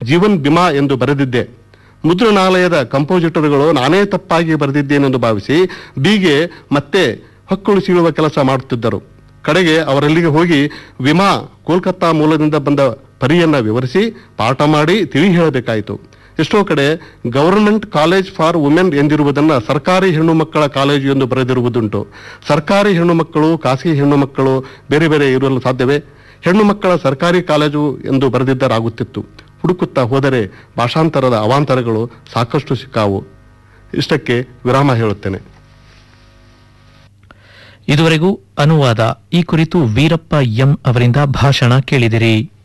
ಜೀವನ್ ಬಿಮಾ ಎಂದು ಬರೆದಿದ್ದೆ ಮುದ್ರಣಾಲಯದ ಕಂಪೋಸಿಟರ್ಗಳು ನಾನೇ ತಪ್ಪಾಗಿ ಬರೆದಿದ್ದೇನೆಂದು ಭಾವಿಸಿ ಬಿಗೆ ಮತ್ತೆ ಹಕ್ಕುಳು ಸೀಳುವ ಕೆಲಸ ಮಾಡುತ್ತಿದ್ದರು ಕಡೆಗೆ ಅವರಲ್ಲಿಗೆ ಹೋಗಿ ವಿಮಾ ಕೋಲ್ಕತ್ತಾ ಮೂಲದಿಂದ ಬಂದ ಪರಿಯನ್ನ ವಿವರಿಸಿ ಪಾಠ ಮಾಡಿ ತಿಳಿ ಹೇಳಬೇಕಾಯಿತು ಎಷ್ಟೋ ಕಡೆ ಗವರ್ಮೆಂಟ್ ಕಾಲೇಜ್ ಫಾರ್ ವುಮೆನ್ ಎಂದಿರುವುದನ್ನು ಸರ್ಕಾರಿ ಹೆಣ್ಣು ಮಕ್ಕಳ ಕಾಲೇಜು ಎಂದು ಬರೆದಿರುವುದುಂಟು ಸರ್ಕಾರಿ ಹೆಣ್ಣು ಮಕ್ಕಳು ಖಾಸಗಿ ಹೆಣ್ಣು ಮಕ್ಕಳು ಬೇರೆ ಬೇರೆ ಇರಲು ಸಾಧ್ಯವೇ ಹೆಣ್ಣು ಮಕ್ಕಳ ಸರ್ಕಾರಿ ಕಾಲೇಜು ಎಂದು ಬರೆದಿದ್ದರಾಗುತ್ತಿತ್ತು ಹುಡುಕುತ್ತಾ ಹೋದರೆ ಭಾಷಾಂತರದ ಅವಾಂತರಗಳು ಸಾಕಷ್ಟು ಸಿಕ್ಕಾವು ಇಷ್ಟಕ್ಕೆ ವಿರಾಮ ಹೇಳುತ್ತೇನೆ ಇದುವರೆಗೂ ಅನುವಾದ ಈ ಕುರಿತು ವೀರಪ್ಪ ಎಂ ಅವರಿಂದ ಭಾಷಣ ಕೇಳಿದಿರಿ